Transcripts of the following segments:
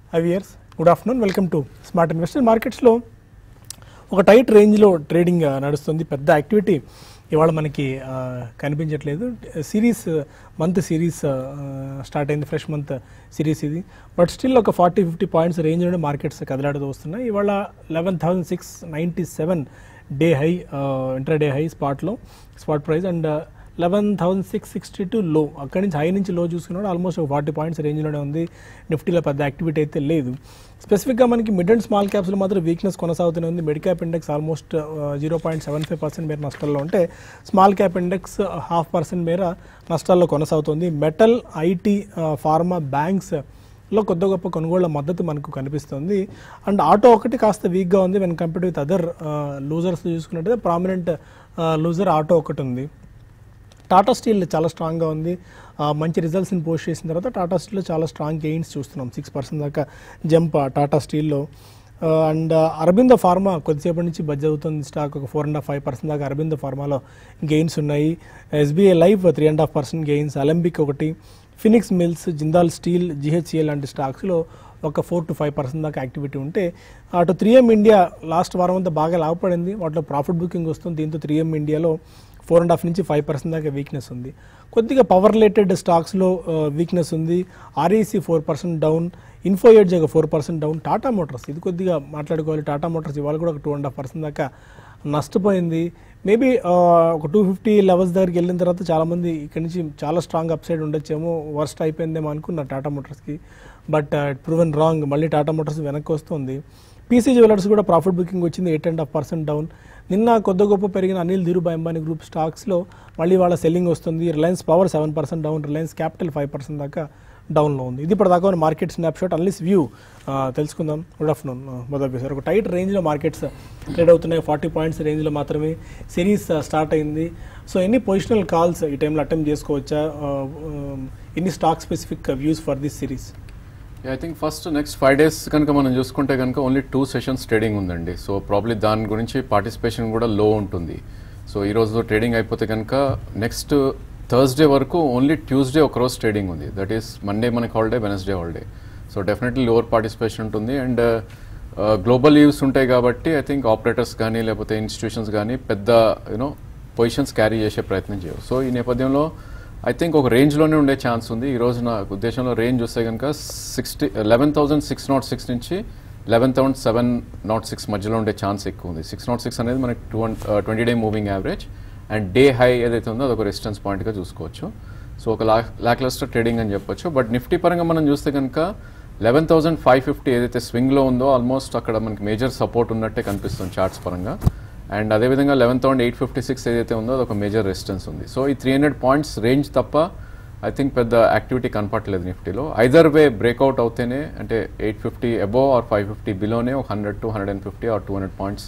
Hive viewers good afternoon welcome to smart investor మార్కెట్స్లో ఒక tight రేంజ్లో ట్రేడింగ్ ఆ, నడుస్తుంది పెద్ద యాక్టివిటీ ఇవాళ మనకి ఆ, కనిపించట్లేదు సిరీస్ మంత్ సిరీస్ స్టార్ట్ అయింది ఫ్రెష్ మంత్ సిరీస్ ఇది బట్ స్టిల్ ఒక ఫార్టీ ఫిఫ్టీ పాయింట్స్ రేంజ్లోనే మార్కెట్స్ కదలాడుతూ వస్తున్నాయి ఇవాళ eleven thousand six ninety seven day high intraday high స్పాట్లో spot price and eleven thousand six sixty two low అక్కడి నుంచి హై నుంచి లో చూసుకున్నాడు ఆల్మోస్ట్ ఒక ఫార్టీ పాయింట్స్ రేంజ్లోనే ఉంది నిఫ్టీలో పెద్ద యాక్టివిటీ అయితే లేదు స్పెసిఫిక్గా మనకి మిడ్ అండ్ స్మాల్ క్యాప్స్లో మాత్రం వీక్నెస్ కొనసాగుతూనే ఉంది mid cap index almost zero point seven five percent మేర నష్టాల్లో ఉంటే small cap index half percent మేర నష్టాల్లో కొనసాగుతుంది మెటల్ ఐటీ ఫార్మా బ్యాంక్స్ లో కొద్ది గొప్ప కొనుగోళ్ల మద్దతు మనకు కనిపిస్తుంది అండ్ ఆటో ఒకటి కాస్త వీక్గా ఉంది when compare with other losers చూసుకున్నట్టయితే ప్రామినెంట్ లూజర్ ఆటో ఒకటి ఉంది టాటా స్టీల్ చాలా స్ట్రాంగ్గా ఉంది ఆ, మంచి రిజల్ట్స్ని పోస్ట్ చేసిన తర్వాత టాటా స్టీల్లో చాలా స్ట్రాంగ్ గెయిన్స్ చూస్తున్నాం సిక్స్ పర్సెంట్ దాకా జంప్ టాటా స్టీల్లో అండ్ అరబిందో ఫార్మా కొద్దిసేపటి నుంచి బజ్ అవుతుంది స్టాక్ ఒక four and half five percent దాకా అరబిందో ఫార్మాలో గెయిన్స్ ఉన్నాయి SBI life three and half percent gains Alembic ఒకటి Phoenix Mills Jindal steel GHA లాంటి స్టాక్స్లో ఒక ఫోర్ టు ఫైవ్ పర్సెంట్ దాకా యాక్టివిటీ ఉంటే అటు త్రీ ఎం ఇండియా లాస్ట్ వారం అంతా బాగా లాభపడింది వాటిలో ప్రాఫిట్ బుకింగ్ వస్తుంది దీంతో త్రీ ఎం ఇండియాలో ఫోర్ అండ్ హాఫ్ నుంచి ఫైవ్ పర్సెంట్ దాకా వీక్నెస్ ఉంది కొద్దిగా పవర్ రిలేటెడ్ స్టాక్స్లో వీక్నెస్ ఉంది REC four percent down info edge ఒక four percent down Tata motors ఇది కొద్దిగా మాట్లాడుకోవాలి టాటా మోటార్స్ ఇవాళ కూడా ఒక టూ అండ్ హాఫ్ పర్సెంట్ దాకా నష్టపోయింది మేబీ ఒక టూ ఫిఫ్టీ లెవెల్స్ దగ్గరికి వెళ్ళిన తర్వాత చాలామంది ఇక్కడ నుంచి చాలా స్ట్రాంగ్ అప్ సైడ్ ఉండొచ్చేమో వర్స్ట్ అయిపోయిందేమో అనుకున్నారు టాటా మోటార్స్కి బట్ ప్రూవెన్ రాంగ్ మళ్ళీ టాటా మోటార్స్ వెనక్కి వస్తుంది పీసీ జ్యువెలర్స్ కూడా ప్రాఫిట్ బుకింగ్ వచ్చింది eight and half percent down నిన్న కొద్ది గొప్ప పెరిగిన అనిల్ ధీరుభాయ్ అంబానీ గ్రూప్ స్టాక్స్లో మళ్ళీ వాళ్ళ సెల్లింగ్ వస్తుంది Reliance power seven percent down Reliance capital five percent దాకా డౌన్లో ఉంది ఇది ఇప్పటిదాకా ఉన్న మార్కెట్ స్నాప్షాట్ అన్లిస్ వ్యూ తెలుసుకుందాం గుడ్ ఆఫ్టర్నూన్ మొదటి సార్ ఒక టైట్ రేంజ్లో మార్కెట్స్ ట్రేడ్ అవుతున్నాయి ఫార్టీ పాయింట్స్ రేంజ్లో మాత్రమే సిరీస్ స్టార్ట్ అయింది సో ఎన్ని పొజిషనల్ కాల్స్ ఈ టైంలో అటెంప్ట్ చేసుకోవచ్చా ఎన్ని stock specific views for this series I think first next five days కనుక మనం చూసుకుంటే కనుక ఓన్లీ టూ సెషన్స్ ట్రేడింగ్ ఉందండి సో ప్రాబ్లీ దాని గురించి పార్టిసిపేషన్ కూడా లో ఉంటుంది సో ఈ రోజు ట్రేడింగ్ అయిపోతే కనుక నెక్స్ట్ థర్స్డే వరకు ఓన్లీ ట్యూస్డే ఒక రోజు ట్రేడింగ్ ఉంది దట్ ఈస్ మండే మనకి holiday Wednesday holiday so definitely lower participation ఉంటుంది అండ్ గ్లోబల్ లీవ్స్ ఉంటాయి కాబట్టి ఐ థింక్ ఆపరేటర్స్ కానీ లేకపోతే ఇన్స్టిట్యూషన్స్ కానీ పెద్ద యూనో పొజిషన్స్ క్యారీ చేసే ప్రయత్నం చేయవు సో ఈ నేపథ్యంలో ఐ థింక్ ఒక రేంజ్లోనే ఉండే ఛాన్స్ ఉంది ఈ రోజు నా ఉద్దేశంలో రేంజ్ చూస్తే కనుక sixty eleven thousand six naught six నుంచి eleven thousand seven naught six మధ్యలో ఉండే ఛాన్స్ ఎక్కువ ఉంది సిక్స్ నాట్ సిక్స్ అనేది మనకి two twenty day moving average and day high ఏదైతే ఉందో అది ఒక రెసిస్టెన్స్ పాయింట్గా చూసుకోవచ్చు సో ఒక లా లాక్లస్టర్ ట్రేడింగ్ అని చెప్పొచ్చు బట్ నిఫ్టీ పరంగా మనం చూస్తే కనుక లెవెన్ థౌసండ్ ఫైవ్ ఫిఫ్టీ ఏదైతే స్వింగ్లో ఉందో ఆల్మోస్ట్ అక్కడ మనకి మేజర్ సపోర్ట్ ఉన్నట్టే కనిపిస్తుంది చార్ట్స్ పరంగా అండ్ అదేవిధంగా eleven thousand eight fifty six ఏదైతే ఉందో అది ఒక మేజర్ రెసిస్టెన్స్ ఉంది సో ఈ త్రీ హండ్రెడ్ పాయింట్స్ రేంజ్ తప్ప ఐ థింక్ పెద్ద యాక్టివిటీ కనపట్లేదు నిఫ్టీలో ఐదర్ వే బ్రేక్అవుట్ అవుతేనే అంటే eight fifty above or five fifty బిలోనే ఒక hundred to hundred and fifty or two hundred points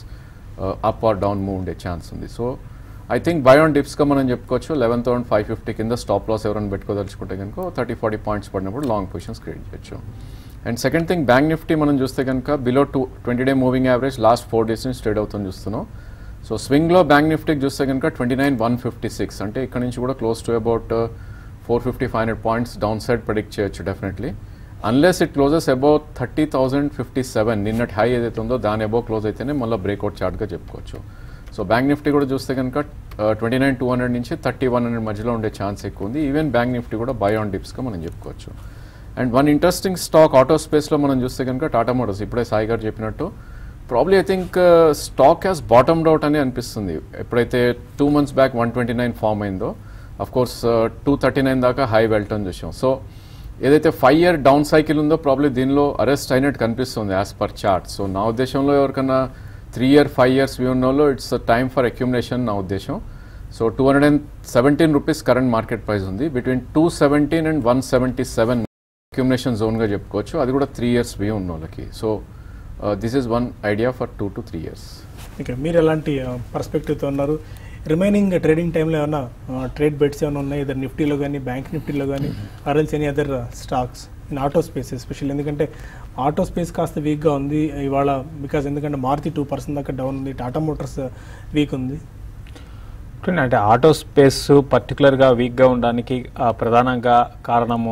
up or down move ఉండే ఛాన్స్ ఉంది so I think buy on డిప్స్గా మనం చెప్పుకోవచ్చు లెవెన్ థౌసండ్ ఫైవ్ ఫిఫ్టీ కింద స్టాప్ లాస్ ఎవరైనా పెట్టుకోదలుచుకుంటే కనుక థర్టీ ఫార్టీ పాయింట్స్ పడినప్పుడు లాంగ్ పొజిషన్స్ క్రియేట్ చేయొచ్చు and second thing Bank Nifty మనం చూస్తే కనుక below two twenty day moving average last four days నుంచి ట్రేడ్ అవుతుంది చూస్తున్నాం సో స్వింగ్లో బ్యాంక్ నిఫ్టీకి చూస్తే కనుక twenty nine one fifty six అంటే ఇక్కడ నుంచి కూడా close to about four fifty five hundred points down side predict చేయొచ్చు definitely unless it closes about thirty thousand fifty seven నిన్నటి హై ఏదైతే ఉందో దాని అబౌవ్ క్లోజ్ అయితేనే మళ్ళీ బ్రేక్అవుట్ చార్ట్గా చెప్పుకోవచ్చు సో బ్యాంక్ నిఫ్టీ కూడా చూస్తే కనుక ట్వంటీ నైన్ టూ హండ్రెడ్ నుంచి థర్టీ వన్ హండ్రెడ్ మధ్యలో ఉండే ఛాన్స్ ఎక్కువ ఉంది ఈవెన్ బ్యాంక్ నిఫ్టీ కూడా బై ఆన్ డిప్స్గా మనం చెప్పుకోవచ్చు and one interesting stock auto స్పేస్లో మనం చూస్తే కనుక టాటా మోటార్స్ ఇప్పుడే సాయి గారు చెప్పినట్టు probably I think stock has bottomed out అని అనిపిస్తుంది ఎప్పుడైతే two months back one twenty nine form అయిందో of course two thirty nine దాకా హై వెళ్ళటం చూసాం సో ఏదైతే ఫైవ్ ఇయర్ డౌన్ సైకిల్ ఉందో ప్రాబ్లీ దీనిలో అరెస్ట్ అయినట్టు కనిపిస్తుంది యాజ్ పర్ చార్ట్ సో నా ఉద్దేశంలో ఎవరికన్నా three year five years view ఉన్న వాళ్ళు ఇట్స్ టైమ్ ఫర్ అక్యుమిలేషన్ నా ఉద్దేశం so two hundred and seventeen rupees current market price ఉంది between two seventeen and one seventy seven accumulation జోన్గా చెప్పుకోవచ్చు అది కూడా త్రీ ఇయర్స్ వ్యూ ఉన్న వాళ్ళకి so this is one idea for two to three years okay మీరు ఎలాంటి పర్స్పెక్టివ్తో ఉన్నారు రిమైనింగ్ ట్రేడింగ్ టైంలో ఏమైనా ట్రేడ్ బెట్స్ ఏమైనా ఉన్నాయి ఇద్దరు నిఫ్టీలో కానీ బ్యాంక్ నిఫ్టీలో కానీ or else any other stocks in auto space especially ఎందుకంటే ఆటో స్పేస్ కాస్త వీక్గా ఉంది ఇవాళ బికాజ్ ఎందుకంటే మారుతి టూ పర్సెంట్ దాకా డౌన్ ఉంది టాటా మోటార్స్ వీక్ ఉంది అంటే ఆటో స్పేస్ పర్టికులర్గా వీక్గా ఉండడానికి ఆ, ప్రధానంగా కారణము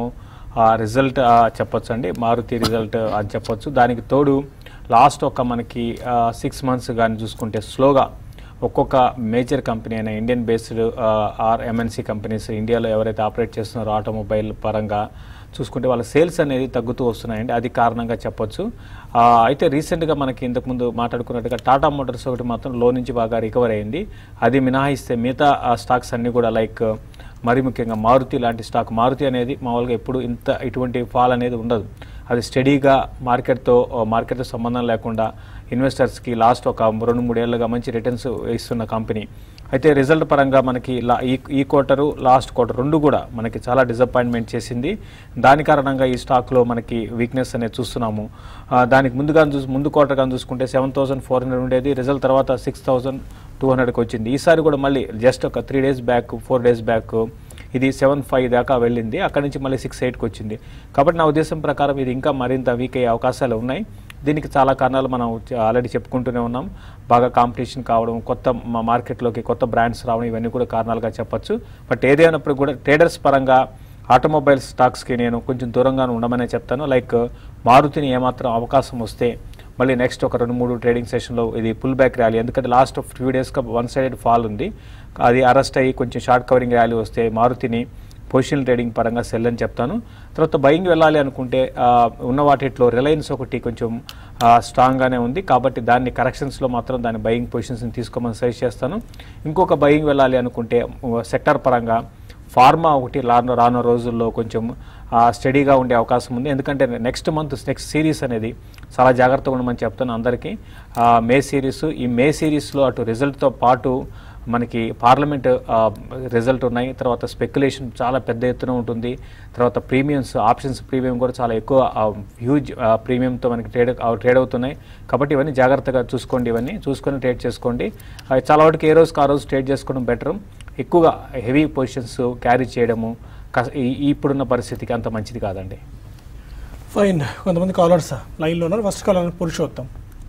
రిజల్ట్ చెప్పొచ్చు అండి మారుతి రిజల్ట్ అని చెప్పొచ్చు దానికి తోడు లాస్ట్ ఒక మనకి సిక్స్ మంత్స్ కానీ చూసుకుంటే స్లోగా ఒక్కొక్క మేజర్ కంపెనీ అయిన Indian based or MNC companies ఇండియాలో ఎవరైతే ఆపరేట్ చేస్తున్నారో ఆటోమొబైల్ పరంగా చూసుకుంటే వాళ్ళ సేల్స్ అనేది తగ్గుతూ వస్తున్నాయండి అది కారణంగా చెప్పొచ్చు ఆ, అయితే రీసెంట్గా మనకి ఇంతకుముందు మాట్లాడుకున్నట్టుగా టాటా మోటార్స్ ఒకటి మాత్రం లో నుంచి బాగా రికవర్ అయింది అది మినహాయిస్తే మిగతా స్టాక్స్ అన్నీ కూడా లైక్ మరి ముఖ్యంగా మారుతి లాంటి స్టాక్ మారుతి అనేది మామూలుగా ఎప్పుడు ఇంత ఇటువంటి ఫాల్ అనేది ఉండదు అది స్టడీగా మార్కెట్తో మార్కెట్తో సంబంధం లేకుండా ఇన్వెస్టర్స్కి లాస్ట్ ఒక రెండు మూడేళ్లుగా మంచి రిటర్న్స్ ఇస్తున్న కంపెనీ అయితే రిజల్ట్ పరంగా మనకి లా ఈ ఈ క్వార్టరు లాస్ట్ క్వార్టర్ రెండు కూడా మనకి చాలా డిసప్పాయింట్మెంట్ చేసింది దాని కారణంగా ఈ స్టాక్లో మనకి వీక్నెస్ అనేది చూస్తున్నాము ఆ, దానికి ముందుగా చూసి ముందు క్వార్టర్ కానీ చూసుకుంటే సెవెన్ థౌసండ్ ఫోర్ హండ్రెడ్ ఉండేది రిజల్ట్ తర్వాత సిక్స్ థౌసండ్ టూ హండ్రెడ్కి వచ్చింది ఈసారి కూడా మళ్ళీ జస్ట్ ఒక three days back four days back ఇది సెవెన్ ఫైవ్ దాకా వెళ్ళింది అక్కడి నుంచి మళ్ళీ సిక్స్ ఎయిట్కి వచ్చింది కాబట్టి నా ఉద్దేశం ప్రకారం ఇది ఇంకా మరింత వీక్ అయ్యే అవకాశాలు ఉన్నాయి దీనికి చాలా కారణాలు మనం ఆల్రెడీ చెప్పుకుంటూనే ఉన్నాం బాగా కాంపిటీషన్ కావడం కొత్త మా మార్కెట్లోకి కొత్త బ్రాండ్స్ రావడం ఇవన్నీ కూడా కారణాలుగా చెప్పొచ్చు బట్ ఏదైనప్పుడు కూడా ట్రేడర్స్ పరంగా ఆటోమొబైల్ స్టాక్స్కి నేను కొంచెం దూరంగానే ఉండమనే చెప్తాను లైక్ మారుతిని ఏమాత్రం అవకాశం వస్తే మళ్ళీ నెక్స్ట్ ఒక రెండు మూడు ట్రేడింగ్ సెషన్లో ఇది పుల్ బ్యాక్ ర్యాలీ ఎందుకంటే లాస్ట్ ఫ్యూ డేస్గా వన్ సైడెడ్ ఫాల్ ఉంది అది అరెస్ట్ అయ్యి కొంచెం షార్ట్ కవరింగ్ ర్యాలీ వస్తే మారుతిని పొజిషన్ ట్రేడింగ్ పరంగా సెల్ అని చెప్తాను తర్వాత బయింగ్ వెళ్ళాలి అనుకుంటే ఆ, ఉన్న వాటిలో రిలయన్స్ ఒకటి కొంచెం ఆ, స్ట్రాంగ్గానే ఉంది కాబట్టి దాన్ని కరెక్షన్స్లో మాత్రం దాని బయింగ్ పొజిషన్స్ని తీసుకోమని సజెస్ట్ చేస్తాను ఇంకొక బయింగ్ వెళ్ళాలి అనుకుంటే సెక్టర్ పరంగా ఫార్మా ఒకటి రాను రాను రోజుల్లో కొంచెం ఆ, స్టడీగా ఉండే అవకాశం ఉంది ఎందుకంటే నెక్స్ట్ మంత్ నెక్స్ట్ సిరీస్ అనేది చాలా జాగ్రత్తగా ఉండమని చెప్తాను అందరికీ ఆ, మే సిరీస్ ఈ మే సిరీస్లో అటు రిజల్ట్తో పాటు మనకి పార్లమెంట్ ఆ, రిజల్ట్ ఉన్నాయి తర్వాత స్పెక్యులేషన్ చాలా పెద్ద ఎత్తున ఉంటుంది తర్వాత ప్రీమియమ్స్ ఆప్షన్స్ ప్రీమియం కూడా చాలా ఎక్కువ హ్యూజ్ ప్రీమియంతో మనకి ట్రేడ్ ట్రేడ్ అవుతున్నాయి కాబట్టి ఇవన్నీ జాగ్రత్తగా చూసుకోండి ఇవన్నీ చూసుకొని ట్రేడ్ చేసుకోండి ఆ, చాలా వాటికి ఏ రోజుకి ఆ రోజు ట్రేడ్ చేసుకోవడం బెటర్ ఎక్కువగా హెవీ పొజిషన్స్ క్యారీ చేయడము కస్- ఈ- ఈ ఇప్పుడున్న పరిస్థితికి అంత మంచిది కాదండి ఫైన్ కొంతమంది కాలర్స్ లైన్లో ఉన్నారు ఫస్ట్ కాలర్ పురుషోత్తం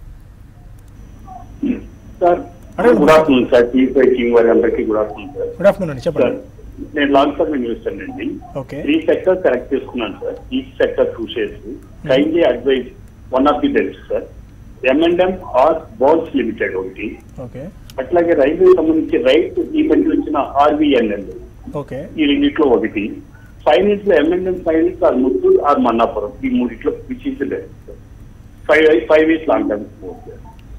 సార్ అడగండి. గుడ్ ఆఫ్టర్నూన్ సార్ టీపై టీమ్ వారి అందరికీ good afternoon sir good afternoon అండి సార్ చెప్పండి నేను లాంగ్ టర్మ్ ఇన్వెస్టర్ అండి ఓకే త్రీ సెక్టర్ సెలెక్ట్ చేసుకున్నాను సార్ ఈ సెక్టర్ చూసేసి kindly advise one of the best sir M and M or balls limited ఒకటి ఓకే అట్లాగే రైల్వే సంబంధించి రైట్ ఈ మధ్య వచ్చిన ఆర్బిఎన్ఎల్ ఓకే ఈ రెండిట్లో ఒకటి ఫైనాన్స్ లో M and M finance or Muthoot or Manappuram ఈ మూడిట్లో which is five five years long term okay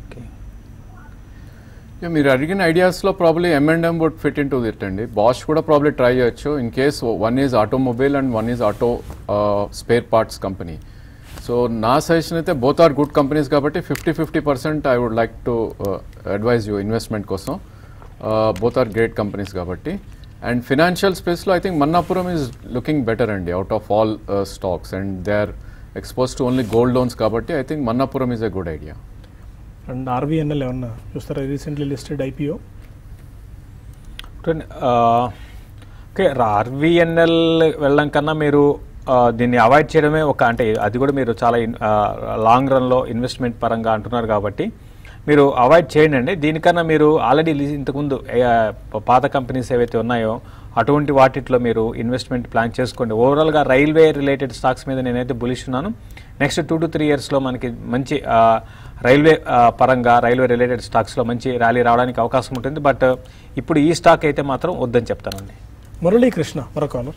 Yeah, మీరు అడిగిన ఐడియాస్లో probably M and M would fit in to that అండి బాష్ కూడా ప్రాబ్లీ ట్రై చేయొచ్చు in case one is automobile and one is auto spare parts company so నా suggestion అయితే both are good companies కాబట్టి fifty fifty percent I would like to advise you investment కోసం both are great companies కాబట్టి and financial స్పేస్లో I think Manappuram is looking better అండి out of all stocks and they are expose to only gold loans కాబట్టి I think Manappuram is a good idea and RBNL ఏమన్నా చూస్తారా recently listed IPO okay RVNL వెళ్ళడం కన్నా మీరు ఆ, దీన్ని అవాయిడ్ చేయడమే ఒక అంటే అది కూడా మీరు చాలా ఇన్- ఆ, లాంగ్ రన్లో ఇన్వెస్ట్మెంట్ పరంగా అంటున్నారు కాబట్టి మీరు అవాయిడ్ చేయండి అండి దీనికన్నా మీరు ఆల్రెడీ లి- ఇంతకుముందు ఏ, ప- పాత కంపెనీస్ ఏవైతే ఉన్నాయో అటువంటి వాటిట్లో మీరు ఇన్వెస్ట్మెంట్ ప్లాన్ చేసుకోండి ఓవరాల్గా రైల్వే రిలేటెడ్ స్టాక్స్ మీద నేనైతే బులిష్ ఉన్నాను నెక్స్ట్ టూ టు త్రీ ఇయర్స్లో మనకి మంచి ఆ, రైల్వే ఆ, పరంగా రైల్వే రిలేటెడ్ స్టాక్స్లో మంచి ర్యాలీ రావడానికి అవకాశం ఉంటుంది బట్ ఇప్పుడు ఈ స్టాక్ అయితే మాత్రం వద్దని చెప్తానండి మురళీకృష్ణ మరో కాలర్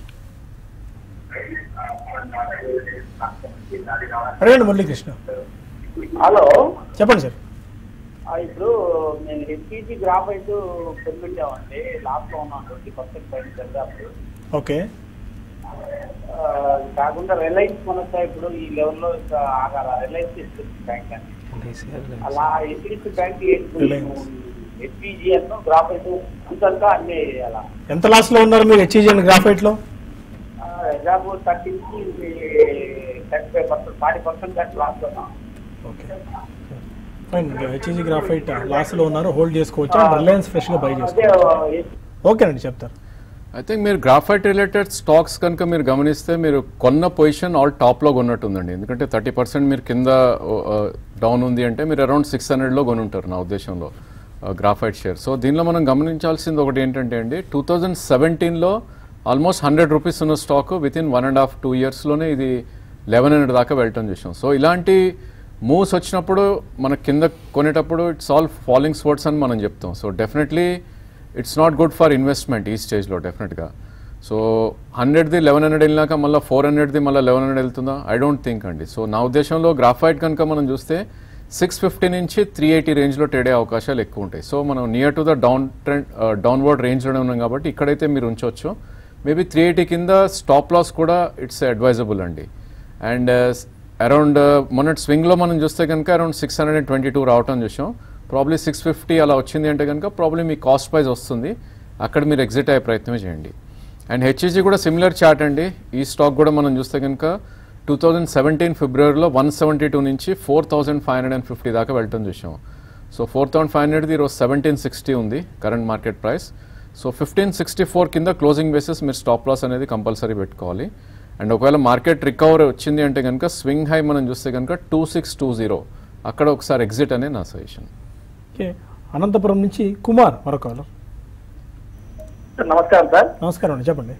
అడగండి మురళీకృష్ణ హలో చెప్పండి సార్ ఆ, ఇప్పుడు నేను హెచ్పిజి గ్రాఫైట్ పెరిగించామండి లాస్ట్ లో ఉన్నాను ట్వంటీ పర్సెంట్ పైన దాదాపు ఓకే ఆ, కాకుండా రిలయన్స్ మనస్తా ఇప్పుడు ఈ లెవెల్లో ఇంకా ఆగాల రిలయన్స్ ఇస్తుంది బ్యాంక్ అని అలా హెచ్డిఎఫ్సి బ్యాంక్ Reliance. హెచ్పిజి అను గ్రాఫైట్ అంతంతా అన్ని అలా ఎంత లాస్లో ఉన్నారు మీరు హెచ్ఈజీ అండ్ గ్రాఫైట్లో ఎగ్జాంపుల్ థర్టీ నుంచి thirty five percent forty percent దాకా లాస్ట్ ఉన్నాం ఓకే ఫైన్ హెచ్ఈజీ గ్రాఫైట్ లాస్లో ఉన్నారు హోల్డ్ చేసుకోవచ్చు అండ్ రిలయన్స్ ఫ్రెష్గా బై అదే చేసుకోవచ్చు ఓకేనండి చెప్తారు ఐ థింక్ మీరు గ్రాఫైట్ రిలేటెడ్ స్టాక్స్ కనుక మీరు గమనిస్తే మీరు కొన్న పొజిషన్ ఆల్ టాప్లో కొన్నట్టుందండి ఎందుకంటే థర్టీ పర్సెంట్ మీరు కింద డౌన్ ఉంది అంటే మీరు అరౌండ్ సిక్స్ హండ్రెడ్లో కొని ఉంటారు నా ఉద్దేశంలో గ్రాఫైట్ షేర్ సో దీనిలో మనం గమనించాల్సింది ఒకటి ఏంటంటే అండి టూ థౌజండ్ సెవెంటీన్లో ఆల్మోస్ట్ హండ్రెడ్ రూపీస్ ఉన్న stock within one and half two ఇయర్స్లోనే ఇది లెవెన్ హండ్రెడ్ దాకా వెళ్ళటం చూసాం సో ఇలాంటి మూవ్స్ వచ్చినప్పుడు మన కింద కొనేటప్పుడు ఇట్స్ ఆల్ ఫాలోయింగ్ స్పోర్ట్స్ అని మనం చెప్తాం so definitely it's not good for investment ఈ స్టేజ్లో డెఫినెట్గా సో హండ్రెడ్ది లెవెన్ హండ్రెడ్ వెళ్ళినాక మళ్ళీ ఫోర్ హండ్రెడ్ది మళ్ళీ లెవెన్ హండ్రెడ్ వెళ్తుందా ఐ డోంట్ థింక్ అండి సో నా ఉద్దేశంలో గ్రాఫైట్ కనుక మనం చూస్తే సిక్స్ ఫిఫ్టీ నుంచి త్రీ ఎయిటీ రేంజ్లో ట్రేడ్ అయ్యే అవకాశాలు ఎక్కువ ఉంటాయి సో మనం near to the down trend downward రేంజ్లోనే ఉన్నాం కాబట్టి ఇక్కడైతే మీరు ఉంచవచ్చు మేబీ త్రీ ఎయిటీ కింద స్టాప్ లాస్ కూడా ఇట్స్ అడ్వైజబుల్ అండి అండ్ అరౌండ్ మొన్నటి స్వింగ్లో మనం చూస్తే కనుక around six hundred and twenty two రావటం చూసాం ప్రాబ్లీ సిక్స్ ఫిఫ్టీ అలా వచ్చింది అంటే కనుక ప్రాబ్లీ మీ కాస్ట్ ప్రైస్ వస్తుంది అక్కడ మీరు ఎగ్జిట్ అయ్యే ప్రయత్నమే చేయండి అండ్ హెచ్ఈజీ కూడా సిమిలర్ చార్ట్ అండి ఈ స్టాక్ కూడా మనం చూస్తే కనుక టూ థౌజండ్ సెవెంటీన్ ఫిబ్రవరిలో వన్ సెవెంటీ టూ నుంచి four thousand five hundred and fifty దాకా వెళ్ళటం చూసాం సో ఫోర్ థౌసండ్ ఫైవ్ హండ్రెడ్ది ఈరోజు సెవెంటీన్ సిక్స్టీ ఉంది current market price so fifteen sixty four కింద క్లోజింగ్ బేసిస్ మీరు స్టాప్ లాస్ అనేది కంపల్సరీ పెట్టుకోవాలి అండ్ ఒకవేళ మార్కెట్ రికవర్ వచ్చింది అంటే కనుక స్వింగ్ హై మనం చూస్తే కనుక టూ సిక్స్ టూ జీరో అక్కడ ఒకసారి ఎగ్జిట్ అనే నా సజెషన్ ఓకే అనంతపురం నుంచి కుమార్ మరొక caller. సార్ నమస్కారం సార్ నమస్కారం అండి చెప్పండి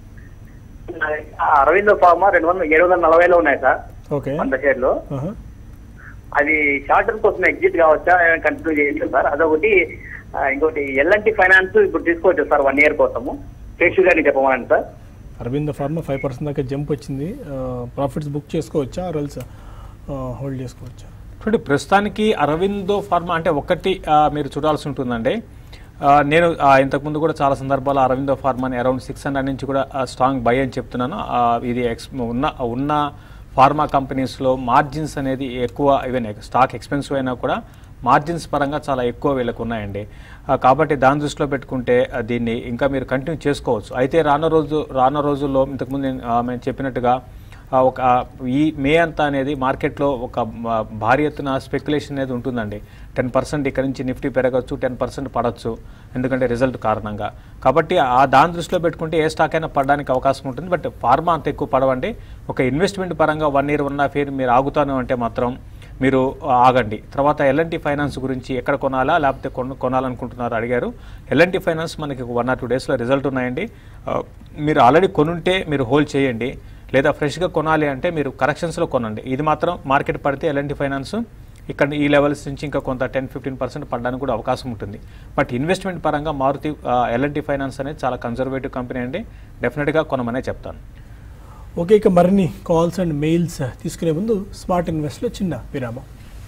అరవింద్ ఫార్మా రెండు వందల ఏడు వందల నలభైలో ఉన్నాయి సార్ ఓకే వంద షేర్లు ఆహా. అది షార్ట్ టర్మ్ కోసం ఎగ్జిట్ కావచ్చా కంటిన్యూ చేయొచ్చు సార్ అదొకటి ఆ, ఇంకోటి ఎల్ఎన్టీ ఫైనాన్స్ ఇప్పుడు తీసుకోవచ్చు సార్ వన్ ఇయర్ కోసము ఫ్రెష్ గాని చెప్పమని sir Aurobindo pharma five percent దాకా జంప్ వచ్చింది ప్రాఫిట్స్ బుక్ చేసుకోవచ్చా ఆర్ఎల్స్ హోల్డ్ చేసుకోవచ్చా చూడండి ప్రస్తుతానికి అరవిందో ఫార్మా అంటే ఒకటి ఆ, మీరు చూడాల్సి ఉంటుందండి ఆ, నేను ఆ, ఇంతకుముందు కూడా చాలా సందర్భాల్లో అరవిందో ఫార్మాని అరౌండ్ సిక్స్ హండ్రెడ్ నుంచి కూడా స్ట్రాంగ్ బై అని చెప్తున్నాను ఆ, ఇది ఎక్స్ ఉన్న ఉన్న ఫార్మా కంపెనీస్లో మార్జిన్స్ అనేది ఎక్కువ ఈవెన్ స్టాక్ ఎక్స్పెన్సివ్ అయినా కూడా మార్జిన్స్ పరంగా చాలా ఎక్కువ వీళ్ళకు ఉన్నాయండి ఆ, కాబట్టి దాని దృష్టిలో పెట్టుకుంటే ఆ, దీన్ని ఇంకా మీరు కంటిన్యూ చేసుకోవచ్చు అయితే రానున్న రోజు రానున్న రోజుల్లో ఇంతకుముందు నేను ఆ, మేము చెప్పినట్టుగా ఆ, ఒక ఆ, ఈ మే అంతా అనేది మార్కెట్లో ఒక మ- భారీ ఎత్తున స్పెక్యులేషన్ అనేది ఉంటుందండి టెన్ పర్సెంట్ ఇక్కడ నుంచి నిఫ్టీ పెరగచ్చు టెన్ పర్సెంట్ పడవచ్చు ఎందుకంటే రిజల్ట్ కారణంగా కాబట్టి ఆ దాని దృష్టిలో పెట్టుకుంటే ఏ స్టాక్ అయినా పడడానికి అవకాశం ఉంటుంది బట్ ఫార్మా అంత ఎక్కువ పడవండి ఒక ఇన్వెస్ట్మెంట్ పరంగా one year one half year మీరు ఆగుతాను అంటే మాత్రం మీరు ఆగండి తర్వాత ఎల్ఎన్టీ ఫైనాన్స్ గురించి ఎక్కడ కొనాలా లేకపోతే కొన కొనాలనుకుంటున్నారు అడిగారు ఎల్ఎన్టీ ఫైనాన్స్ మనకి వన్ ఆర్ టూ డేస్లో రిజల్ట్ ఉన్నాయండి ఆ, మీరు ఆల్రెడీ కొనుంటే మీరు హోల్డ్ చేయండి లేదా ఫ్రెష్గా కొనాలి అంటే మీరు కరెక్షన్స్లో కొనండి ఇది మాత్రం మార్కెట్ పడితే ఎల్ఎన్టీ ఫైనాన్స్ ఇక్కడ ఈ లెవెల్స్ నుంచి ఇంకా కొంత టెన్ ఫిఫ్టీన్ పర్సెంట్ పడడానికి కూడా అవకాశం ఉంటుంది బట్ ఇన్వెస్ట్మెంట్ పరంగా మారుతి ఎల్ఎన్టీ ఫైనాన్స్ అనేది చాలా కన్జర్వేటివ్ కంపెనీ అండి డెఫినెట్గా కొనమనే చెప్తాను ఓకే ఇక మరిన్ని కాల్స్ అండ్ మెయిల్స్ తీసుకునే ముందు స్మార్ట్ ఇన్వెస్ట్లో చిన్న విరామం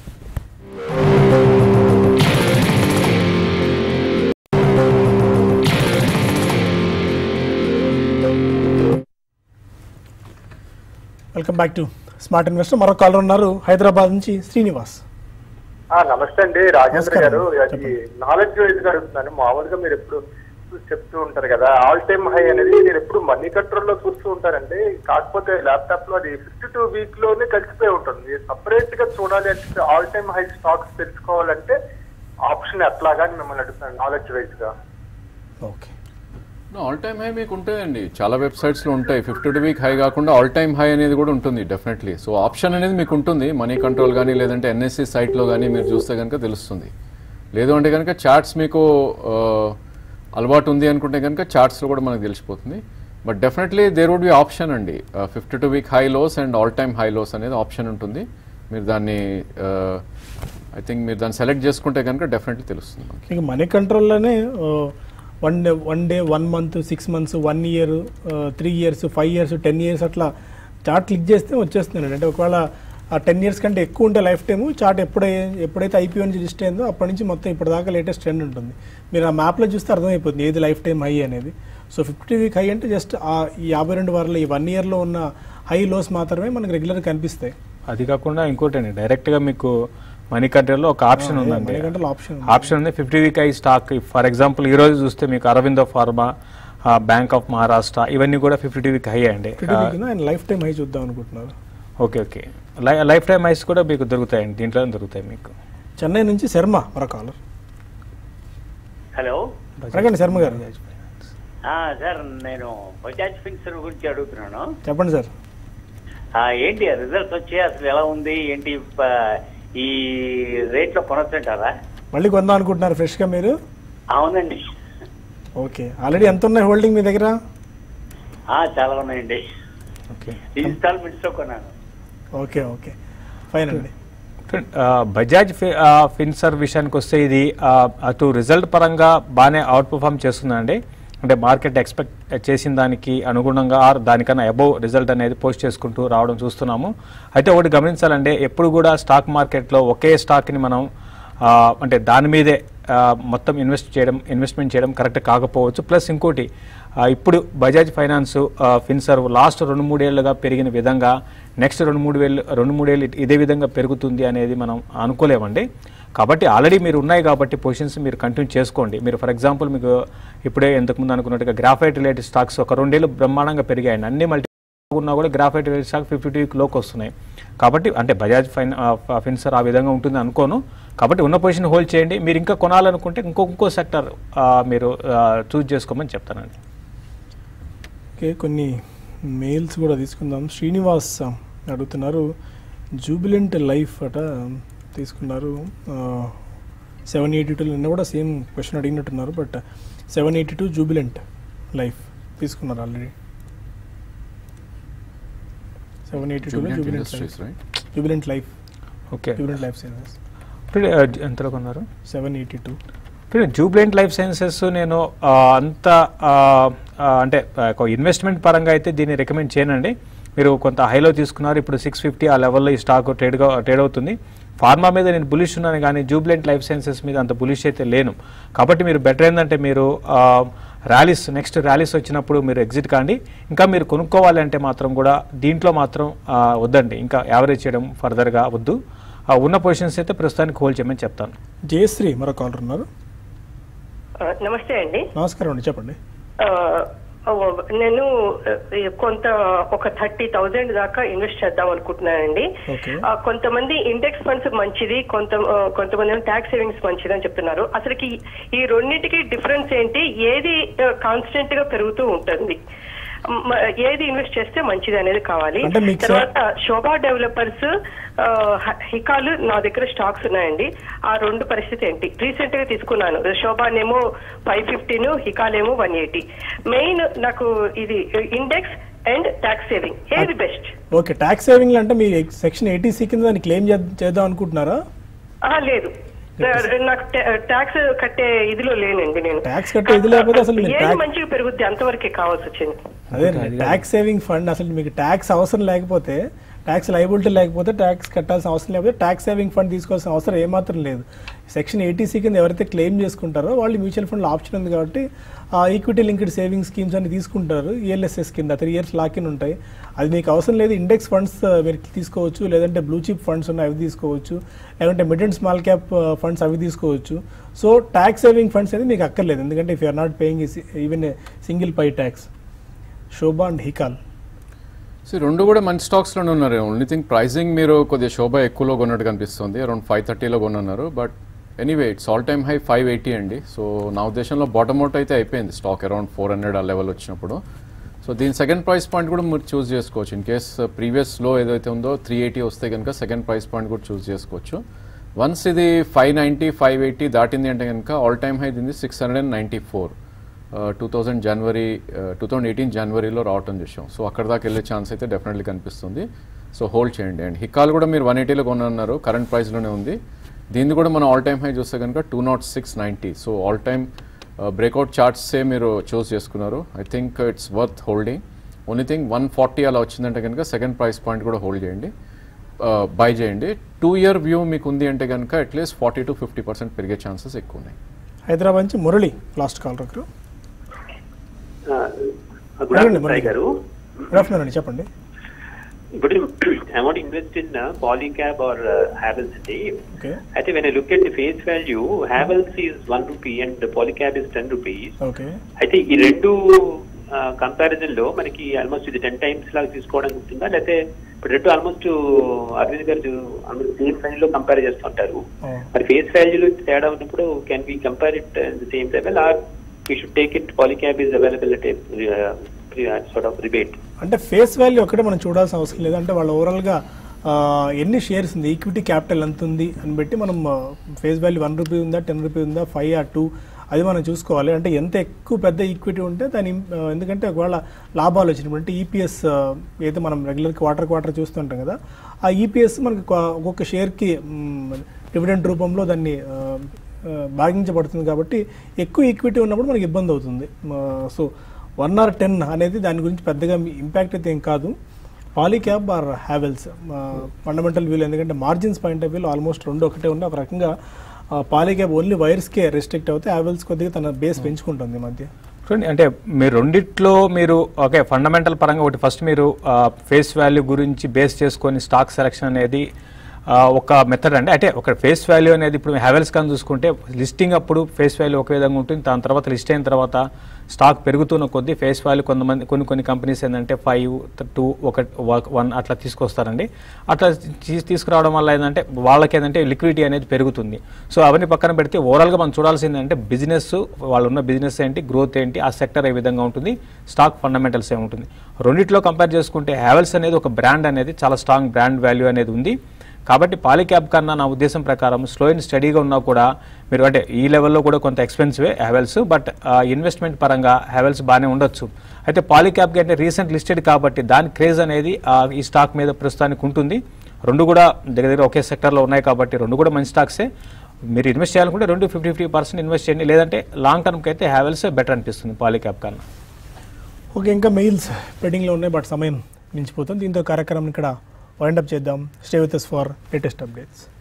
welcome back to smart investor మరో కాలర్ ఉన్నారు హైదరాబాద్ నుంచి శ్రీనివాస్ ఆ, నమస్తే అండి రాజేంద్ర నమస్కారం. గారు అది చెప్పండి. నాలెడ్జ్ వైజ్ గా అడుగుతున్నాను మామూలుగా మీరు ఎప్పుడు చెప్తూ ఉంటారు కదా ఆల్ టైమ్ హై అనేది నేను ఎప్పుడు మనీ కంట్రోల్ లో చూస్తూ ఉంటానండి కాకపోతే ల్యాప్టాప్ లో అది ఫిఫ్టీ టూ వీక్ లోనే కలిసిపోయి ఉంటుంది సపరేట్ గా చూడాలి అంటే ఆల్ టైమ్ హై స్టాక్స్ తెలుసుకోవాలంటే ఆప్షన్ ఎట్లాగా అని మిమ్మల్ని అడుగుతున్నాను నాలెడ్జ్ వైజ్ గా ఓకే ఆల్ టైమ్ హై మీకు ఉంటాయండి చాలా వెబ్సైట్స్లో ఉంటాయి ఫిఫ్టీ టు వీక్ హై కాకుండా ఆల్ టైమ్ హై అనేది కూడా ఉంటుంది డెఫినెట్లీ సో ఆప్షన్ అనేది మీకు ఉంటుంది మనీ కంట్రోల్ కానీ లేదంటే ఎన్ఎస్సి సైట్లో కానీ మీరు చూస్తే కనుక తెలుస్తుంది లేదు అంటే కనుక చార్ట్స్ మీకు ఆ, అలవాటు ఉంది అనుకుంటే కనుక చార్ట్స్లో కూడా మనకు తెలిసిపోతుంది but definitely there would be option అండి fifty two week high lows and all time high lows అనేది ఆప్షన్ ఉంటుంది మీరు దాన్ని ఐ థింక్ మీరు దాన్ని సెలెక్ట్ చేసుకుంటే కనుక డెఫినెట్లీ తెలుస్తుంది మనకి ఇక మనీ కంట్రోల్లోనే one day one day one month six months one year three years five years ten years అట్లా చార్ట్ క్లిక్ చేస్తే వచ్చేస్తున్నాడు అంటే ఒకవేళ ఆ టెన్ ఇయర్స్ కంటే ఎక్కువ ఉంటే లైఫ్ టైము చార్ట్ ఎప్పుడై ఎప్పుడైతే ఐపీఓ నుంచి రిజిస్టర్ అయిందో అప్పటి నుంచి మొత్తం ఇప్పటిదాకా లేటెస్ట్ ట్రెండ్ ఉంటుంది మీరు ఆ మ్యాప్లో చూస్తే అర్థమైపోతుంది ఏది లైఫ్ టైం హై అనేది సో ఫిఫ్టీ వీక్ హై అంటే జస్ట్ ఆ ఈ యాభై రెండు వారాలు ఈ వన్ ఇయర్లో ఉన్న హై లోస్ మాత్రమే మనకు రెగ్యులర్గా కనిపిస్తాయి అది కాకుండా ఇంకోటి డైరెక్ట్గా మీకు మనీ కంట్రీలో ఒక ఆప్షన్ ఉందండి మనీ కంట్రోల్ ఆప్షన్ ఉంది. ఆప్షన్ ఉంది fifty week high stock for example ఈ రోజు చూస్తే మీకు Aurobindo pharma bank of Maharashtra ఇవన్నీ కూడా ఫిఫ్టీ వీక్ హై అండి ఫిఫ్టీ వీక్ ఆయన లైఫ్ టైం హై చూద్దాం అనుకుంటున్నారు okay okay life time highs కూడా మీకు దొరుకుతాయండి దీంట్లో దొరుకుతాయి మీకు చెన్నై నుంచి శర్మ మరో కాలర్ హలో అడగండి శర్మ గారు ఆ, సార్ నేను బజాజ్ ఫిన్సర్ గురించి అడుగుతున్నాను చెప్పండి సార్ ఆ, ఏంటి రిజల్ట్స్ వచ్చాయి అసలు ఎలా ఉంది ఏంటి ప- ఈ రేట్ లో కొనొచ్చంటారా మళ్ళీ కొందాం అనుకుంటున్నారు ఫ్రెష్గా మీరు అవునండి ఓకే ఆల్రెడీ ఎంత ఉన్నాయి హోల్డింగ్ మీ దగ్గర ఆ, చాలా ఉన్నాయండి ఓకే ఇన్స్టాల్మెంట్స్ లో కొన్నాను ఓకే ఓకే ఫైన్ అండి ఆ, బజాజ్ ఫి- ఆ, ఫిన్సర్ విషయానికి వస్తే ఇది ఆ, అటు రిజల్ట్ పరంగా బాగానే అవుట్ పర్ఫామ్ చేస్తుందండి అంటే మార్కెట్ ఎక్స్పెక్ట్ చేసిన దానికి అనుగుణంగా ఆర్ దానికన్నా అబౌవ్ రిజల్ట్ అనేది పోస్ట్ చేసుకుంటూ రావడం చూస్తున్నాము అయితే ఒకటి గమనించాలంటే ఎప్పుడు కూడా స్టాక్ మార్కెట్లో ఒకే స్టాక్ని మనం ఆ, అంటే దాని మీదే ఆ, మొత్తం ఇన్వెస్ట్ చేయడం ఇన్వెస్ట్మెంట్ చేయడం కరెక్ట్ కాకపోవచ్చు ప్లస్ ఇంకోటి ఆ, ఇప్పుడు బజాజ్ ఫైనాన్స్ ఆ, ఫిన్సర్వ్ లాస్ట్ రెండు మూడేళ్లుగా పెరిగిన విధంగా నెక్స్ట్ రెండు మూడు వేలు రెండు మూడేళ్ళు ఇట్- ఇదే విధంగా పెరుగుతుంది అనేది మనం అనుకోలేమండి కాబట్టి ఆల్రెడీ మీరు ఉన్నాయి కాబట్టి పొజిషన్స్ మీరు కంటిన్యూ చేసుకోండి మీరు ఫర్ ఎగ్జాంపుల్ మీకు ఇప్పుడే ఇంతకుముందు అనుకున్నట్టుగా గ్రాఫైట్ రిలేటెడ్ స్టాక్స్ ఒక రెండేళ్ళు బ్రహ్మాండంగా పెరిగాయండి అన్ని మల్టీ ఉన్నా కూడా graphite related stock fifty two లోకి వస్తున్నాయి కాబట్టి అంటే బజాజ్ ఫైన్ ఆ, ఫ- ఫిన్సర్ ఆ విధంగా ఉంటుంది అనుకోను కాబట్టి ఉన్న పొజిషన్ హోల్డ్ చేయండి మీరు ఇంకా కొనాలనుకుంటే ఇంకో ఇంకో సెక్టర్ మీరు చూస్ చేసుకోమని చెప్తానండి ఓకే కొన్ని మెయిల్స్ కూడా తీసుకుందాం శ్రీనివాస్ అడుగుతున్నారు జూబిలెంట్ లైఫ్ అట తీసుకున్నారు సెవెన్ ఎయిటీ టూ నిన్న కూడా సేమ్ క్వశ్చన్ అడిగినట్టున్నారు but seven eighty two Jubilant life తీసుకున్నారు ఆల్రెడీ సెవెన్ ఎయిటీ టూలో Jubilant Jubilant Industries, life right? Jubilant life okay Jubilant life sciences ఇప్పుడు ఆ, ఎంతలో కొన్నారు సెవెన్ ఎయిటీ టూ ఇప్పుడు జూబ్లెంట్ లైఫ్ సైన్సెస్ నేను ఆ, అంత ఆ, ఆ, అంటే ఆ, ఒక ఇన్వెస్ట్మెంట్ పరంగా అయితే దీన్ని రికమెండ్ చేయనండి మీరు కొంత హైలో తీసుకున్నారు ఇప్పుడు సిక్స్ ఫిఫ్టీ ఆ లెవెల్లో ఈ స్టాక్ ట్రేడ్గా ట్రేడ్ అవుతుంది ఫార్మా మీద నేను బులిష్ ఉన్నాను కానీ జూబ్లెంట్ లైఫ్ సైన్సెస్ మీద అంత బులిష్ అయితే లేను కాబట్టి మీరు బెటర్ ఏంటంటే మీరు ర్యాలీస్ నెక్స్ట్ ర్యాలీస్ వచ్చినప్పుడు మీరు ఎగ్జిట్ కాండి ఇంకా మీరు కొనుక్కోవాలి అంటే మాత్రం కూడా దీంట్లో మాత్రం ఆ, వద్దండి ఇంకా యావరేజ్ చేయడం ఫర్దర్గా వద్దు ఆ, ఉన్న పొజిషన్స్ అయితే ప్రస్తుతానికి హోల్డ్ చేయమని చెప్తాను జయశ్రీ మరో కాలర్ ఉన్నారు ఆ, నమస్తే అండి నమస్కారం అండి చెప్పండి ఆ, ఓ, నేను ఆ, కొంత ఒక థర్టీ థౌజండ్ దాకా ఇన్వెస్ట్ చేద్దాం అనుకుంటున్నానండి ఓకే ఆ, కొంతమంది ఇండెక్స్ ఫండ్స్ మంచిది కొంత ఆ, కొంతమంది ట్యాక్స్ సేవింగ్స్ మంచిది అని చెప్తున్నారు అసలుకి ఈ రెండింటికి డిఫరెన్స్ ఏంటి ఏది కాన్స్టెంట్ గా పెరుగుతూ ఉంటుంది మ- ఏది ఇన్వెస్ట్ చేస్తే మంచిది అనేది కావాలి అంటే మీకు తర్వాత శోభా డెవలపర్స్ ఆ, హ- హికాలు నా దగ్గర స్టాక్స్ ఉన్నాయండి ఆ రెండు పరిస్థితి ఏంటి రీసెంట్ గా తీసుకున్నాను శోభానేమో ఫైవ్ ఫిఫ్టీన్ హికాలేమో వన్ ఎయిటీ మెయిన్ నాకు ఇది ఇండెక్స్ అండ్ ట్యాక్స్ సేవింగ్ ఏది బెస్ట్ ఓకే ట్యాక్స్ సేవింగ్ అంటే మీరు సెక్షన్ ఎయిటీసీ కింద దాన్ని క్లెయిమ్ చేద్దాం అనుకుంటున్నారా లేదు నాకు ట్యాక్స్ కట్టే ఇదిలో లేనండి నేను ట్యాక్స్ కట్టే ఇది లేకపోతే అసలు మీరు ఏది ట్యాక్స్ మంచిగా పెరుగుద్ది అంతవరకే కావాల్సి వచ్చింది అదే ట్యాక్స్ సేవింగ్ ఫండ్ అసలు మీకు ట్యాక్స్ అవసరం లేకపోతే ట్యాక్స్ లైబిలిటీ లేకపోతే ట్యాక్స్ కట్టాల్సిన అవసరం లేకపోతే ట్యాక్స్ సేవింగ్ ఫండ్ తీసుకోవాల్సిన అవసరం ఏమాత్రం లేదు సెక్షన్ ఎయిటీసీ కింద ఎవరైతే క్లెయిమ్ చేసుకుంటారో వాళ్ళు మ్యూచువల్ ఫండ్లో ఆప్షన్ ఉంది కాబట్టి ఆ ఈక్విటీ లింక్డ్ సేవింగ్ స్కీమ్స్ అని తీసుకుంటారు ఈఎల్ఎస్ఎస్ కింద త్రీ ఇయర్స్ లాకిన్ ఉంటాయి అది మీకు అవసరం లేదు ఇండెక్స్ ఫండ్స్ మీరు తీసుకోవచ్చు లేదంటే బ్లూ చిప్ ఫండ్స్ ఉన్నాయి అవి తీసుకోవచ్చు లేదంటే mid and small cap funds అవి తీసుకోవచ్చు సో ట్యాక్స్ సేవింగ్ ఫండ్స్ అనేది మీకు అక్కర్లేదు ఎందుకంటే if you're not paying even single pie tax Shobha and Hikal so ఈ రెండు కూడా మంచి స్టాక్స్లోనే ఉన్నారు ఓన్లీ థింగ్ ప్రైసింగ్ మీరు కొద్దిగా శోభ ఎక్కువలో కొన్నట్టు కనిపిస్తుంది అరౌండ్ ఫైవ్ థర్టీలో కొనున్నారు but anyway it's all time high five eighty అండి సో నా ఉద్దేశంలో బాటమ్ అవుట్ అయితే అయిపోయింది స్టాక్ అరౌండ్ ఫోర్ హండ్రెడ్ ఆ లెవెల్ వచ్చినప్పుడు సో దీని సెకండ్ ప్రైస్ పాయింట్ కూడా మీరు చూస్ చేసుకోవచ్చు ఇన్ కేస్ ప్రీవియస్ లో ఏదైతే ఉందో త్రీ ఎయిటీ వస్తే కనుక సెకండ్ ప్రైస్ పాయింట్ కూడా చూస్ చేసుకోవచ్చు వన్స్ ఇది ఫైవ్ నైంటీ ఫైవ్ ఎయిటీ దాటింది అంటే కనుక ఆల్ టైమ్ హై దీన్ని six hundred and ninety four two thousand జనవరి టూ థౌజండ్ ఎయిటీన్ జనవరిలో రావటం చూసాం సో అక్కడ దాకా వెళ్ళే ఛాన్స్ అయితే డెఫినెట్లీ కనిపిస్తుంది సో హోల్డ్ చేయండి అండ్ హికాల్ కూడా మీరు వన్ ఎయిటీలో కొన్నారు కరెంట్ ప్రైస్లోనే ఉంది దీన్ని కూడా మనం ఆల్ టైమ్ హై చూస్తే కనుక two not six ninety so all time breakout చార్ట్సే మీరు చూస్ చేసుకున్నారు I think it's worth holding only thing one forty అలా వచ్చిందంటే కనుక సెకండ్ ప్రైస్ పాయింట్ కూడా హోల్డ్ చేయండి బై చేయండి టూ ఇయర్ వ్యూ మీకు ఉంది అంటే కనుక at least forty to fifty percent పెరిగే ఛాన్సెస్ ఎక్కువ ఉన్నాయి హైదరాబాద్ నుంచి మురళి లాస్ట్ కాల్ ఒకరు గుడ్ ఆఫ్టర్నూన్ సాయి గారు గుడ్ ఆఫ్టర్నూన్ అండి చెప్పండి ఇప్పుడు I want invest in Polycab or Havells అండి ఓకే అయితే when I look at the face value Havells is one rupee and Polycab is ten rupees okay అయితే ఈ రెండు కంపారిజన్ లో మనకి ఆల్మోస్ట్ ఇది టెన్ టైమ్స్ లాగా తీసుకోవడానికి ఉంటుందా లేకపోతే ఇప్పుడు రెండు ఆల్మోస్ట్ అరవింద్ గారు ఆల్మోస్ట్ సేమ్ లైన్ లో కంపేర్ చేస్తుంటారు మరి ఫేస్ వాల్యూలో తేడా ఉన్నప్పుడు can we compare it the same level or we should take it Polycab is available at sort of rebate అంటే ఫేస్ వాల్యూ ఒకటే మనం చూడాల్సిన అవసరం లేదు అంటే వాళ్ళు ఓవరాల్గా ఎన్ని షేర్స్ ఉంది ఈక్విటీ క్యాపిటల్ ఎంత ఉంది అని బట్టి మనం ఫేస్ వాల్యూ వన్ రూపీ ఉందా టెన్ రూపీ ఉందా ఫైవ్ ఆ టూ అది మనం చూసుకోవాలి అంటే ఎంత ఎక్కువ పెద్ద ఈక్విటీ ఉంటే దాని ఆ, ఎందుకంటే ఒకవేళ లాభాలు వచ్చినప్పుడు అంటే ఈపీఎస్ ఏదైతే మనం రెగ్యులర్ క్వార్టర్ క్వార్టర్ చూస్తుంటాం కదా ఆ ఈపీఎస్ మనకి క్వా- ఒక్కొక్క షేర్కి డివిడెంట్ రూపంలో దాన్ని ఆ, ఆ, భాగించబడుతుంది కాబట్టి ఎక్కువ ఈక్విటీ ఉన్నప్పుడు మనకి ఇబ్బంది అవుతుంది సో వన్ ఆర్ టెన్ అనేది దాని గురించి పెద్దగా ఇంపాక్ట్ అయితే ఏం కాదు పాలీక్యాబ్ ఆర్ హ్యావెల్స్ ఫండమెంటల్ వ్యూలో ఎందుకంటే మార్జిన్స్ పాయింట్ ఆఫ్ వ్యూలో ఆల్మోస్ట్ రెండు ఒకటే ఉన్నాయి ఒక రకంగా పాలీక్యాబ్ ఓన్లీ వైర్స్కే రెస్ట్రిక్ట్ అవుతే హ్యావెల్స్ కొద్దిగా తన బేస్ పెంచుకుంటుంది ఈ మధ్య చూడండి అంటే మీరు రెండిట్లో మీరు ఓకే ఫండమెంటల్ పరంగా ఒకటి ఫస్ట్ మీరు ఫేస్ వాల్యూ గురించి బేస్ చేసుకొని స్టాక్ సెలెక్షన్ అనేది ఆ, ఒక మెథడ్ అండి అంటే ఒక ఫేస్ వాల్యూ అనేది ఇప్పుడు హ్యావెల్స్ కానీ చూసుకుంటే లిస్టింగ్ అప్పుడు ఫేస్ వాల్యూ ఒక విధంగా ఉంటుంది దాని తర్వాత లిస్ట్ అయిన తర్వాత స్టాక్ పెరుగుతున్న కొద్దీ ఫేస్ వాల్యూ కొంతమంది కొన్ని కొన్ని కంపెనీస్ ఏంటంటే ఫైవ్ టూ ఒక వన్ అట్లా తీసుకొస్తారండి అట్లా తీ- తీసుకురావడం వల్ల ఏంటంటే వాళ్ళకి ఏంటంటే లిక్విడిటీ అనేది పెరుగుతుంది సో అవన్నీ పక్కన పెడితే ఓవరాల్గా మనం చూడాల్సింది అంటే బిజినెస్ వాళ్ళు ఉన్న బిజినెస్ ఏంటి గ్రోత్ ఏంటి ఆ సెక్టర్ ఏ విధంగా ఉంటుంది స్టాక్ ఫండమెంటల్స్ ఏముంటుంది రెండిట్లో కంపేర్ చేసుకుంటే హ్యావెల్స్ అనేది ఒక బ్రాండ్ అనేది చాలా స్ట్రాంగ్ బ్రాండ్ వాల్యూ అనేది ఉంది కాబట్టి పాలిక్యాబ్ కన్నా నా ఉద్దేశం ప్రకారం స్లో అండ్ స్టడీగా ఉన్నా కూడా మీరు అంటే ఈ లెవెల్లో కూడా కొంత ఎక్స్పెన్సివే హ్యావెల్స్ బట్ ఇన్వెస్ట్మెంట్ పరంగా హ్యావెల్స్ బాగానే ఉండొచ్చు అయితే పాలిక్యాబ్కి అంటే రీసెంట్ లిస్టెడ్ కాబట్టి దాని క్రేజ్ అనేది ఆ, ఈ స్టాక్ మీద ప్రస్తుతానికి ఉంటుంది రెండు కూడా దగ్గర దగ్గర ఒకే సెక్టర్లో ఉన్నాయి కాబట్టి రెండు కూడా మంచి స్టాక్సే మీరు ఇన్వెస్ట్ చేయాలనుకుంటే రెండు ఫిఫ్టీ ఫిఫ్టీ పర్సెంట్ ఇన్వెస్ట్ చేయండి లేదంటే లాంగ్ టర్మ్కి అయితే హ్యావెల్స్ బెటర్ అనిపిస్తుంది పాలిక్యాబ్ కన్నా ఓకే ఇంకా మెయిల్స్ పెండింగ్లో ఉన్నాయి బట్ సమయం మించిపోతుంది దీంతో కార్యక్రమం ఇక్కడ వైండప్ చేద్దాం stay with for latest updates